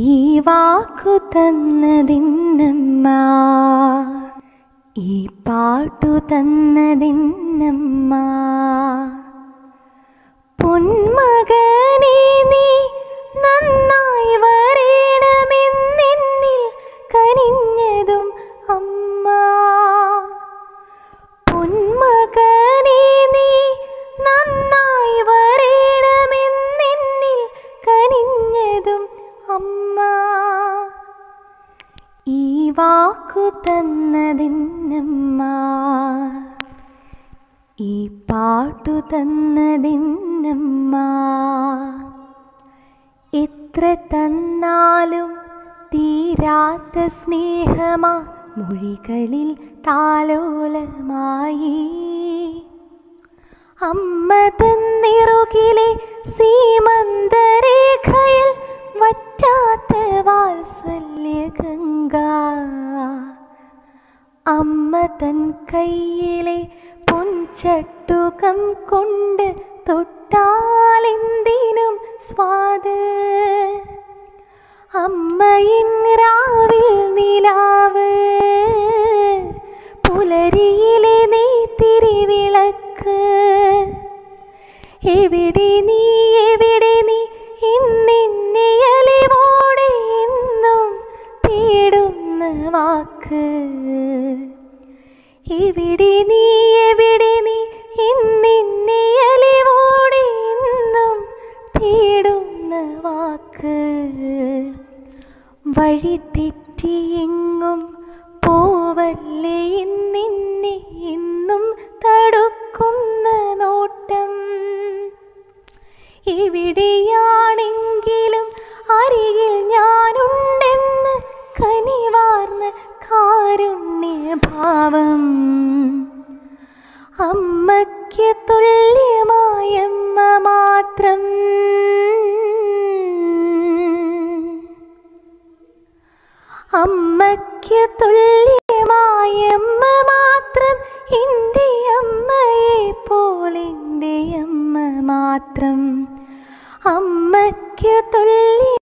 ഈ വാക്കു തന്നതിന്നമ്മ ഈ പാട്ടു തന്നതിന്നമ്മ പൊന്മകനെ നീ നന്നായി വരണമെന്നെന്നിൽ കനിഞ്ഞതും അമ്മ പൊന്മകനെ നീ നന്നായി വരണമെന്നെന്നിൽ കനിഞ്ഞതും അമ്മ ഈ വാക്കു തന്നതിന്നമ്മ ഈ പാട്ടു തന്നതിന്നമ്മ എത്ര തന്നാലും തീരാത്ത സ്നേഹമാ മൊഴികളിൽ താലോലമായി അമ്മ തന്നിറുകിലെ സീമന്തരേഖയിൽ വറ്റാത്ത വാത്സല്യ ഗംഗ അമ്മ തൻ കയ്യിലെ പൊൻചട്ടുകം കൊണ്ട് തൊട്ടാലെന്തിനും സ്വാദ് അമ്മയിൻ രാവിൽ നിലാവ് പുലരിയിലെ നീ തിരിവിളക്ക് എവിടെ നീ എവിടെ നീ ഇന്നിന്നെ അലിവോടെ എന്നും തേടുന്ന വാക്ക് എവിടെ നീ എവിടെ നീ ഇന്നിന്നെ അലിവോടെ എന്നും തേടുന്ന വാക്ക് വഴി തെറ്റിയെങ്ങും പോവല്ലേ നിന്നെ എന്നും തടുക്കുന്ന നോട്ടം എവിടെയാണെങ്കിലും അരികിൽ ഞാനുണ്ടെന്ന് കനിവാർന്ന കാരുണ്യഭാവം അമ്മയ്ക്ക് തുല്യമായമ്മ മാത്രം അമ്മയ്ക്ക് തുല്യ